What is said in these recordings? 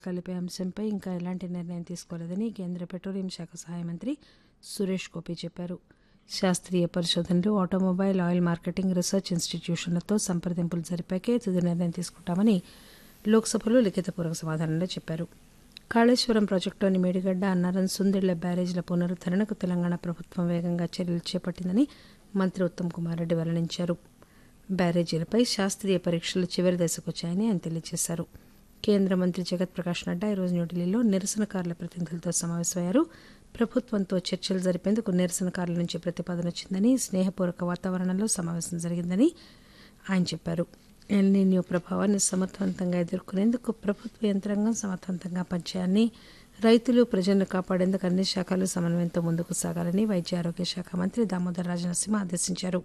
కలిపే అంశంపై ఇంకా ఎలాంటి నిర్ణయం తీసుకోలేదని కేంద్ర పెట్రోలియం శాఖ సహాయ మంత్రి సురేష్ గోపి చెప్పారు శాస్త్రీయ పరిశోధనలు ఆటోమొబైల్ ఆయిల్ మార్కెటింగ్ రీసెర్చ్ ఇన్స్టిట్యూషన్లతో సంప్రదింపులు జరిపాకే తుది నిర్ణయం తీసుకుంటామని లోక్సభలో లిఖితపూర్వక సమాధానంలో చెప్పారు కాళేశ్వరం ప్రాజెక్టులోని మేడిగడ్డ అన్నారం సుందిళ్ల బ్యారేజీల పునరుద్దరణకు తెలంగాణ ప్రభుత్వం వేగంగా చర్యలు చేపట్టిందని మంత్రి ఉత్తమ్ కుమార్ రెడ్డి వెల్లడించారు బ్యారేజీలపై శాస్త్రీయ పరీక్షలు చివరి దశకు వచ్చాయని ఆయన తెలియజేశారు కేంద్ర మంత్రి జగత్ ప్రకాష్ నడ్డా ఈరోజు న్యూఢిల్లీలో నిరసనకారుల ప్రతినిధులతో సమావేశమయ్యారు ప్రభుత్వంతో చర్చలు జరిపేందుకు నిరసనకారుల నుంచి ప్రతిపాదన వచ్చిందని స్నేహపూర్వక వాతావరణంలో సమావేశం జరిగిందని ఆయన చెప్పారు ఎల్నీన్యూ ప్రభావాన్ని సమర్థవంతంగా ఎదుర్కొనేందుకు ప్రభుత్వ యంత్రాంగం సమర్థవంతంగా పనిచేయాలని రైతులు ప్రజలను కాపాడేందుకు అన్ని శాఖలు సమన్వయంతో ముందుకు సాగాలని వైద్య ఆరోగ్య శాఖ మంత్రి దామోదర్ రాజనరసింహ ఆదేశించారు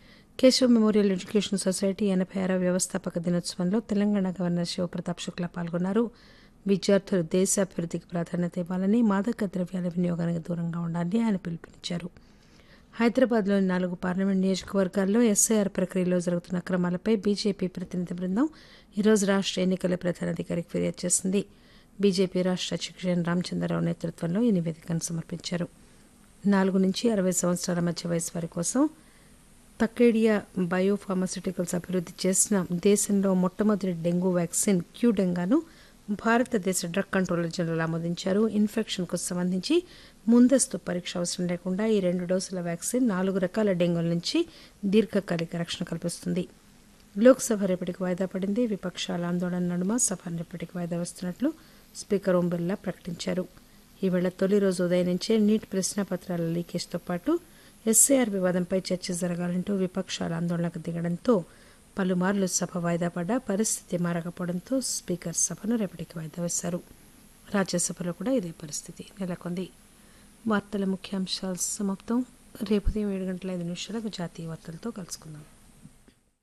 కేశవ్ మెమోరియల్ ఎడ్యుకేషన్ సొసైటీ ఎనభై ఆరవ వ్యవస్థాపక దినోత్సవంలో తెలంగాణ గవర్నర్ శివప్రతాప్ శుక్లా పాల్గొన్నారు విద్యార్థులు దేశ అభివృద్ధికి ప్రాధాన్యత ఇవ్వాలని మాదక ద్రవ్యాల వినియోగానికి దూరంగా ఉండాలని ఆయన పిలుపునిచ్చారు హైదరాబాద్లోని నాలుగు పార్లమెంట్ నియోజకవర్గాల్లో ఎస్ఐఆర్ ప్రక్రియలో జరుగుతున్న అక్రమాలపై బీజేపీ ప్రతినిధి బృందం ఈరోజు రాష్ట్ర ఎన్నికల ప్రధానాధికారికి ఫిర్యాదు చేసింది బీజేపీ రాష్ట్ర అధ్యక్షుడు రామచంద్రరావు నేతృత్వంలో ఈ నివేదికను సమర్పించారు నాలుగు నుంచి అరవై సంవత్సరాల మధ్య వయసు వారి కోసం తకేడియా బయోఫార్మస్యూటికల్స్ అభివృద్ధి చేసిన దేశంలో మొట్టమొదటి డెంగూ వ్యాక్సిన్ క్యూడెంగాను భారతదేశ డ్రగ్ కంట్రోలర్ జనరల్ ఆమోదించారు ఇన్ఫెక్షన్కు సంబంధించి ముందస్తు పరీక్ష అవసరం లేకుండా ఈ రెండు డోసుల వ్యాక్సిన్ నాలుగు రకాల డెంగ్యూల నుంచి దీర్ఘకాలిక రక్షణ కల్పిస్తుంది లోక్సభ రేపటికి వాయిదా పడింది విపక్షాల ఆందోళన నడుమ సభ రేపటికి వాయిదా వస్తున్నట్లు స్పీకర్ ఓం బిర్లా ప్రకటించారు ఈవేళ తొలి రోజు ఉదయం నుంచే నీట్ ప్రశ్నాపత్రాల లీకేజ్తో పాటు ఎస్ఐఆర్ వివాదంపై చర్చ జరగాలంటూ విపక్షాల ఆందోళనకు దిగడంతో పలుమార్లు సభ వాయిదా పడ్డా పరిస్థితి మారకపోవడంతో స్పీకర్ సభను రేపటికి వాయిదా వేశారు రాజ్యసభలో కూడా ఇదే పరిస్థితి నెలకొంది వార్తల ముఖ్యాంశాలు సమాప్తం రేపు ఉదయం ఏడు గంటల ఐదు నిమిషాలకు జాతీయ వార్తలతో కలుసుకుందాం